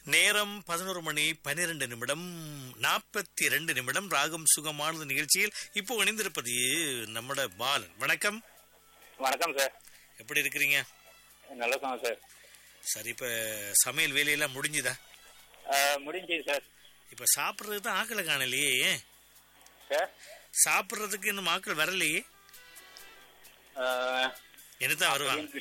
நேரம் பதினோரு மணி பன்னிரண்டு நிமிடம் நாற்பத்தி ரெண்டு நிமிடம் ராகம் சுகமானது நிகழ்ச்சியில் இப்போ இணைந்திருப்பது நம்மட பாலன் வணக்கம் வணக்கம் சார் எப்படி இருக்கிறீங்க நல்ல இருக்கோம் சார் சரி இப்ப சமையல் வேலையெல்லாம் முடிஞ்சுதா ஆஹ், முடிஞ்சுது சார் இப்ப சாப்பிடுறதுக்கு தான் ஆக்களை காணலையே ஏன் சார் சாப்பிடுறதுக்கு இன்னும் ஆக்கள் வரலையே ஆஹ், என்னதான் வருவாங்க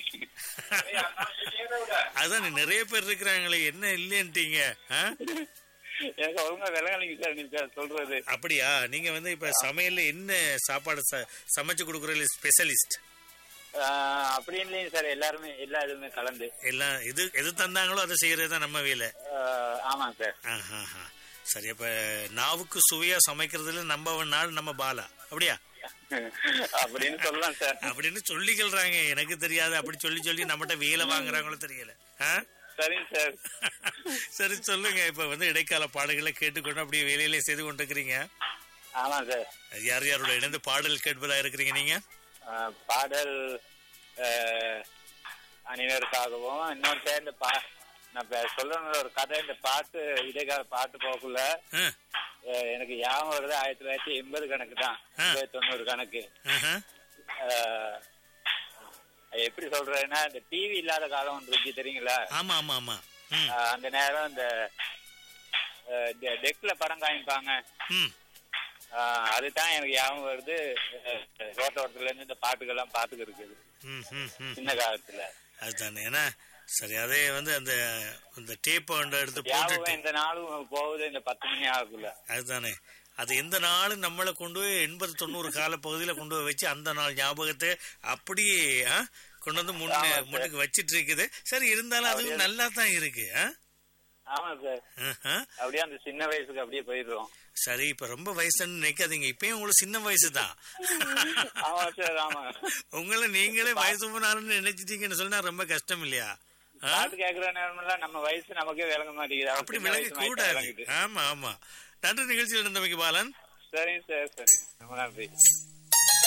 அதான் நிறைய பேர் இருக்கிறாங்களே என்ன இல்லைன்ட்டீங்க ஆ? எனக்கு ஒழுங்கா விலகலைங்க சார் நீங்க சார் சொல்றது அப்படியா நீங்க வந்து இப்ப சமையல்ல என்ன சாப்பாடு ச- சமைச்சு கொடுக்குற ஸ்பெஷலிஸ்ட் ஆஹ், அப்படி இல்லைங்க சார் எல்லாருமே எல்லா இதுவுமே கலந்து எல்லாம் எது எது தந்தாங்களோ அதை செய்யறது தான் நம்ம வேலை ஆஹ், ஆமாங்க சார் ஆஹாஹா. சரி அப்ப நாவுக்கு சுவையா சமைக்கிறதுல நம்ம நாள் நம்ம பாலா அப்படியா அப்படின்னு சொல்லலாம் சார் அப்படின்னு சொல்லிக்கிறாங்க எனக்கு தெரியாது அப்படி சொல்லி சொல்லி நம்மகிட்ட வேலை வாங்குறாங்களோ தெரியல ஆ? சரிங்க சார் சரி சொல்லுங்க இப்ப வந்து இடைக்கால பாடல்களை கேட்டுக்கொண்டு அப்படியே வேலையிலே செய்து கொண்டிருக்கிறீங்க ஆமாம் சார் யார் யாரோட இணைந்து பாடல் கேட்பதா இருக்கிறீங்க நீங்க ஆஹ், பாடல் ஆஹ், அனைவருக்காகவும் இன்னொரு சார் இந்த பா நான் இப்ப சொல்லணும்னு ஒரு கதை இந்த பாட்டு இடைக்கால பாட்டு போக்குள்ள ஆ, ஆஹ், எனக்கு ஞாபகம் வருது ஆயிரத்தி தொள்ளாயிரத்தி எண்பது கணக்கு தான் ஆ. தொண்ணூறு கணக்கு ஆஹா. ஆஹ், எப்படி சொல்றேன்னா இந்த டிவி இல்லாத காலம் ஒன்று இருக்கு தெரியுங்களா ஆமா ஆமா ஆமா ம், ஆஹ், அந்த நேரம் இந்த டெக்ல படம் காமிப்பாங்க ம். ஆஹ், அதுதான் எனக்கு ஞாபகம் வருது ஆஹ், ரோட்டோரத்துல இருந்து இந்த பாட்டுகள்லாம் பாத்துக்கு இருக்குது ம், ம், ம். சின்ன காலத்துல அதுதானே ஏன்னா சரி அதே வந்து அந்த அந்த டேப் எடுத்து போட்டுட்டு ஞாபகம் இந்த நாளும் போகுது இந்த பத்து மணி ஆகுள்ள அதுதானே அது எந்த நாளும் நம்மளை கொண்டு போய் எண்பது தொண்ணூறு கால பகுதியில கொண்டு போய் வச்சு அந்த நாள் ஞாபகத்தை அப்படியே ஆ, கொண்டு வந்து முன்ன ஆமா சார். முன்னுக்கு வச்சிட்டு இருக்குது சரி இருந்தாலும் அதுவும் நல்லா தான் இருக்கு ஆ? ஆமா சார் ஆஹா. அப்படியே அந்த சின்ன வயசுக்கு அப்படியே போயிடுறோம் சரி இப்ப ரொம்ப வயசுன்னு நினைக்காதீங்க இப்பயும் உங்களுக்கு சின்ன வயசு தான் ஆமா சார் ஆமா உங்களை நீங்களே வயசு போனாலும் நினைச்சிட்டீங்கன்னு சொன்னா ரொம்ப கஷ்டம் இல்லையா ஆ? பாட்டு கேக்குற நேரமெல்லாம் நம்ம வயசு நமக்கே விளங்க மாட்டேங்குது அப்படி சின்ன விளங்க வயசு மாதிரி கூடாது விளங்குது. ஆமா ஆமா நன்றி நிகழ்ச்சியில் இருந்தமைக்கு பாலன் சரிங்க சார் சரி ரொம்ப நன்றி